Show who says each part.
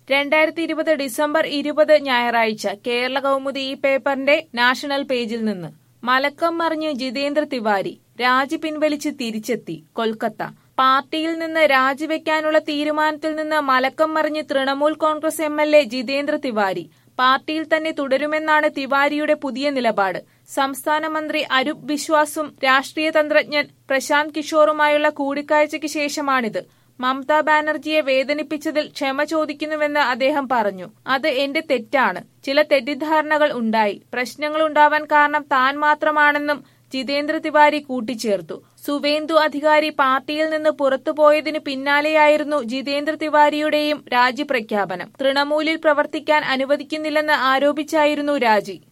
Speaker 1: രണ്ടായിരത്തി ഇരുപത് ഡിസംബർ ഇരുപത് ഞായറാഴ്ച കേരള കൗമുദി ഈ പേപ്പറിന്റെ നാഷണൽ പേജിൽ നിന്ന് മലക്കം മറിഞ്ഞ് ജിതേന്ദ്ര തിവാരി രാജി പിൻവലിച്ച് തിരിച്ചെത്തി കൊൽക്കത്ത പാർട്ടിയിൽ നിന്ന് രാജിവെക്കാനുള്ള തീരുമാനത്തിൽ നിന്ന് മലക്കം മറിഞ്ഞ് Trinamool Congress M L A Jitendra Tiwari പാർട്ടിയിൽ തന്നെ തുടരുമെന്നാണ് തിവാരിയുടെ പുതിയ നിലപാട് സംസ്ഥാന മന്ത്രി അരൂപ് ബിശ്വാസും രാഷ്ട്രീയ തന്ത്രജ്ഞൻ പ്രശാന്ത് കിഷോറുമായുള്ള കൂടിക്കാഴ്ചയ്ക്ക് ശേഷമാണിത് മമതാ ബാനർജിയെ വേദനിപ്പിച്ചതിൽ ക്ഷമ ചോദിക്കുന്നുവെന്ന് അദ്ദേഹം പറഞ്ഞു അത് എന്റെ തെറ്റാണ് ചില തെറ്റിദ്ധാരണകൾ ഉണ്ടായി പ്രശ്നങ്ങൾ ഉണ്ടാവാൻ കാരണം താൻ മാത്രമാണെന്നും ജിതേന്ദ്ര തിവാരി കൂട്ടിച്ചേർത്തു സുവേന്ദു അധികാരി പാർട്ടിയിൽ നിന്ന് പുറത്തുപോയതിനു പിന്നാലെയായിരുന്നു ജിതേന്ദ്ര തിവാരിയുടെയും രാജിപ്രഖ്യാപനം തൃണമൂലിൽ പ്രവർത്തിക്കാൻ അനുവദിക്കുന്നില്ലെന്ന് ആരോപിച്ചായിരുന്നു രാജി